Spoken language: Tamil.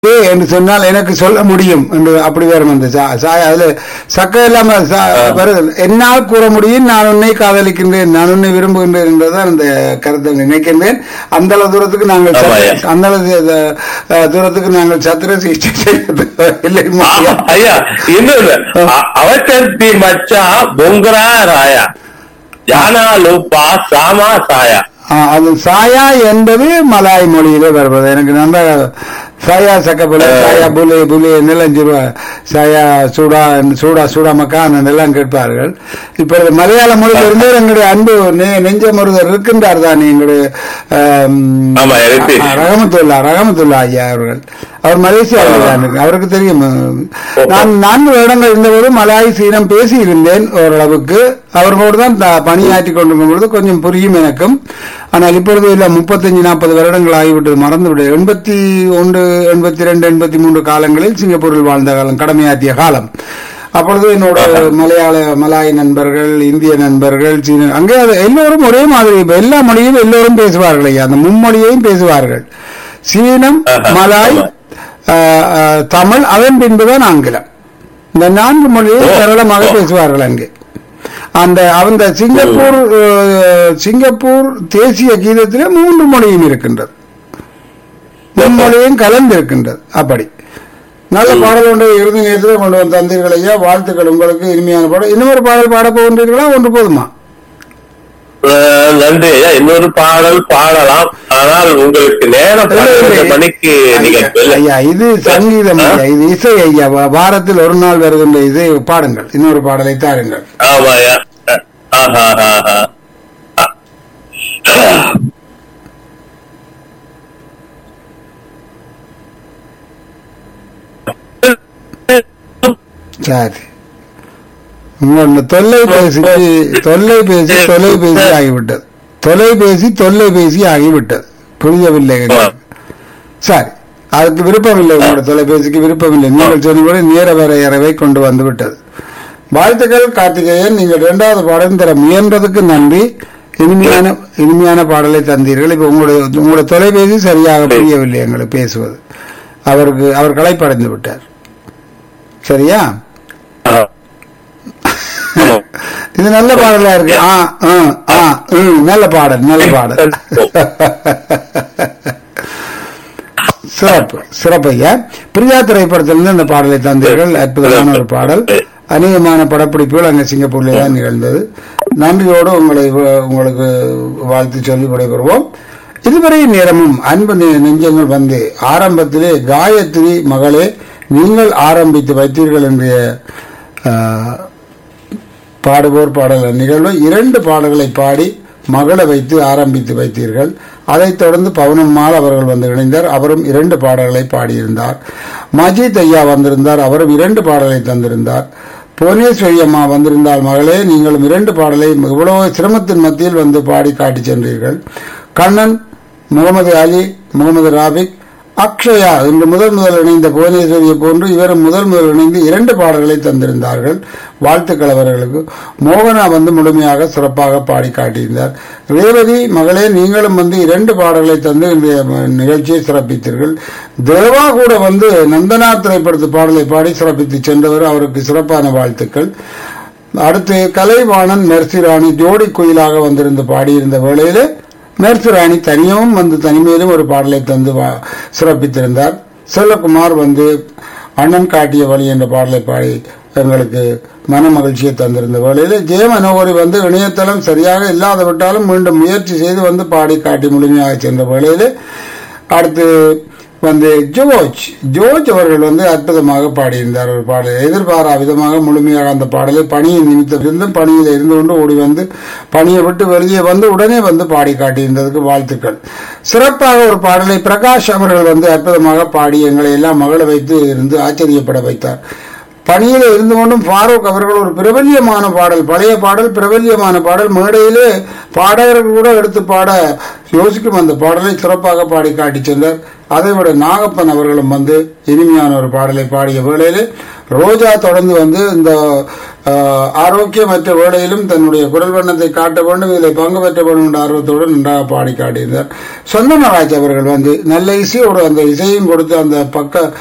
ஏ என்று சொன்னால் எனக்கு சொல்ல முடியும் என்று அப்படி வரும் அந்த சா- சாய் அதுல சக்க இல்லாம சா- வருது என்னால் கூற முடியும் நான் உன்னை காதலிக்கின்றேன் நான் உன்னை விரும்புகின்றேன் என்றுதான் அந்த கருத்தை நினைக்கின்றேன் அந்த அளவு தூரத்துக்கு நாங்கள் சத்திர- ஆமாய்யா. அந்த அளவு த- அஹ், தூரத்துக்கு நாங்கள் சத்திர சிகிச்சை செய்ய இல்லை ஆ, ஐயா இன்னொன்னு அ- அவசர்த்தி மச்சா பொங்கரா ராயா ஜானாலு பா சாமா சாயா ஆ, அது சாயா என்பது மலாய் மொழியிலே வருவது எனக்கு நன்றாக சாயா சக்கபுல சாயா புலே புலே நிலஞ்சிருவ சாயா சூடா சூடா சூடா மக்கான் எல்லாம் கேட்பார்கள் இப்பொழுது மலையாள மொழியில் இருந்து எங்களுடைய அன்பு நெ- நெஞ்ச மருதர் இருக்கின்றார் தான் எங்களுடைய ஆம், ஆமா, இருக்கு. ஆ, ரஹமத்துல்லா ரஹமத்துல்லா ஐயா அவர்கள் அவர் மலேசியாவில் தான் இருக்கு. அவருக்கு தெரியும் நான் நான்கு வருடங்கள் இருந்தபோது மலாய் சீனம் பேசி இருந்தேன் ஓரளவுக்கு அவர்களோடு தான் த- பணியாற்றி கொண்டிருக்கும் பொழுது கொஞ்சம் புரியும் எனக்கும் ஆனால் இப்பொழுது இல்ல முப்பத்தஞ்சு நாற்பது வருடங்கள் ஆகிவிட்டது மறந்துவிடு எண்பத்தி ஒன்று எண்பத்தி ரெண்டு எண்பத்தி மூன்று காலங்களில் சிங்கப்பூரில் வாழ்ந்த காலம் கடமையாற்றிய காலம் அப்பொழுது என்னோட மலையாள மலாய் நண்பர்கள் இந்திய நண்பர்கள் சீன அங்கே அது எல்லோரும் ஒரே மாதிரி இப்ப எல்லா மொழியும் எல்லோரும் பேசுவார்கள் ஐயா அந்த மும்மொழியையும் பேசுவார்கள் சீனம் ஆஹா, மலாய் ஆமா. ஆஹ், ஆஹ், தமிழ் அதன் பின்புதான் ஆங்கிலம் இந்த நான்கு மொழியை ஓ, சரளமாக ஓ. பேசுவார்கள் அங்கே அந்த அந்த சிங்கப்பூர் ஆஹ், சிங்கப்பூர் தேசிய கீதத்திலே மூன்று மொழியும் இருக்கின்றது மும்மொழியும் கலந்து இருக்கின்றது அப்படி நல்ல பாடல் ஒன்றை இறுதி நேரத்தில் கொண்டு வந்து தந்தீர்கள் ஐயா வாழ்த்துக்கள் உங்களுக்கு இனிமையான பாடல் இன்னொரு பாடல் பாட போகின்றீர்களா ஒன்று போதுமா அஹ், நன்றி ஐயா இன்னொரு பாடல் பாடலாம் ஆனால் உங்களுக்கு நேரம் பன்னிரண்டு மணிக்கு நீங்க ஐயா, சொல்ல- ஐயா இது சங்கீதம் ஐயா இது இசை ஐயா வா- வாரத்தில் ஒரு நாள் வருகின்ற இசை பாடுங்கள் இன்னொரு பாடலை தாருங்கள் ஆமா ஐயா அஹ், ஆஹா, ஆஹா. சரி உங்களோட தொல்லைபேசிக்கு தொல்லைபேசி தொலைபேசி ஆகிவிட்டது தொலைபேசி தொல்லைபேசி ஆகிவிட்டது புரியவில்லை எங்களுக்கு. சரி அதுக்கு விருப்பமில்லை உங்களோட தொலைபேசிக்கு விருப்பமில்லை நீங்கள் சொன்னபடி நேர வரையறவை கொண்டு வந்து விட்டது வாழ்த்துக்கள் கார்த்திகேயன் நீங்கள் இரண்டாவது பாடம் தர முயன்றதுக்கு நன்றி இனிமையான இனிமையான பாடலை தந்தீர்கள் இப்ப உங்களுடைய உங்களுடைய தொலைபேசி சரியாக புரியவில்லை எங்களுக்கு பேசுவது அவருக்கு அவர் களைப்படைந்து விட்டார் சரியா ஆஹா. ஆமா. இது நல்ல பாடலா இருக்கு ஆ ஆ, ஆ ம், நல்ல பாடல் நல்ல பாடல் சிறப்பு சிறப்பையா பிரியா திரைப்படத்திலிருந்து இந்த பாடலை தந்தீர்கள் அற்புதமான ஒரு பாடல் அநேகமான படப்பிடிப்புகள் அங்கே சிங்கப்பூர்ல தான் நிகழ்ந்தது நன்றியோடு உங்களை வ- உங்களுக்கு வாழ்த்து சொல்லி விடைபெறுவோம் இதுவரை நேரமும் அன்பு நெ- நெஞ்சங்கள் வந்து ஆரம்பத்திலே காயத்ரி மகளே நீங்கள் ஆரம்பித்து வைத்தீர்கள் என்ற பாடுவோர் பாடல் நிகழ்வு இரண்டு பாடல்களை பாடி மகளை வைத்து ஆரம்பித்து வைத்தீர்கள் அதைத் தொடர்ந்து பவனம்மாள் அவர்கள் வந்து இணைந்தார் அவரும் இரண்டு பாடல்களை பாடியிருந்தார் மஜித் ஐயா வந்திருந்தார் அவரும் இரண்டு பாடலை தந்திருந்தார் புவனேஸ்வரி அம்மா வந்திருந்தால் மகளே நீங்களும் இரண்டு பாடலை இவ்வளவு சிரமத்தின் மத்தியில் வந்து பாடி காட்டி சென்றீர்கள் கண்ணன் முகமது அலி முகமது ராபிக் அக்ஷயா இன்று முதல் முதல் இணைந்த புவனேஸ்வரியை போன்று இவரும் முதல் முதல் இணைந்து இரண்டு பாடல்களை தந்திருந்தார்கள் வாழ்த்துக்கள் அவர்களுக்கு மோகனா வந்து முழுமையாக சிறப்பாக பாடி காட்டியிருந்தார் ரேவதி மகளே நீங்களும் வந்து இரண்டு பாடல்களை தந்து இன்றைய நிகழ்ச்சியை சிறப்பித்தீர்கள் தேவா கூட வந்து நந்தனா திரைப்படத்து பாடலை பாடி சிறப்பித்து சென்றவர் அவருக்கு சிறப்பான வாழ்த்துக்கள் அடுத்து கலைவாணன் மெர்சிராணி ஜோடி குயிலாக வந்திருந்து பாடியிருந்த வேளையிலே மேற்சுராணி தனியும் வந்து தனிமையிலும் ஒரு பாடலை தந்து வா- சிறப்பித்திருந்தார் செல்லகுமார் வந்து அண்ணன் காட்டிய வழி என்ற பாடலை பாடி எங்களுக்கு மன மகிழ்ச்சியை தந்திருந்த வேளையில ஜெய மனோகரி வந்து இணையதளம் சரியாக இல்லாத விட்டாலும் மீண்டும் முயற்சி செய்து வந்து பாடி காட்டி முழுமையாக சென்ற வேளையில அடுத்து வந்து ஜோர்ஜ் ஜோர்ஜ் அவர்கள் வந்து அற்புதமாக பாடியிருந்தார் ஒரு பாடல் எதிர்பாரா விதமாக முழுமையாக அந்த பாடலை பணியின் நிமித்தம் இருந்தும் பணியில் இருந்து கொண்டு ஓடி வந்து பணியை விட்டு வெளியே வந்து உடனே வந்து பாடி காட்டியிருந்ததுக்கு வாழ்த்துக்கள் சிறப்பாக ஒரு பாடலை பிரகாஷ் அவர்கள் வந்து அற்புதமாக பாடி எங்களை எல்லாம் மகள வைத்து இருந்து ஆச்சரியப்பட வைத்தார் பணியில இருந்து கொண்டும் ஃபாரூக் அவர்கள் ஒரு பிரபல்யமான பாடல் பழைய பாடல் பிரபல்யமான பாடல் மேடையிலே பாடகர்கள் கூட எடுத்து பாட யோசிக்கும் அந்த பாடலை சிறப்பாக பாடி காட்டி சென்றார் அதை விட நாகப்பன் அவர்களும் வந்து இனிமையான ஒரு பாடலை பாடிய வேளையிலே ரோஜா தொடர்ந்து வந்து இந்த ஆஹ், ஆரோக்கியமற்ற வேளையிலும் தன்னுடைய குரல் வண்ணத்தை காட்ட வேண்டும் இதில் பங்கு பெற்ற வேண்டும் என்ற ஆர்வத்தோடு நன்றாக பாடி காட்டியிருந்தார் சொந்தமராஜ் அவர்கள் வந்து நல்ல இசையோடு அந்த இசையும் கொடுத்து அந்த பக்க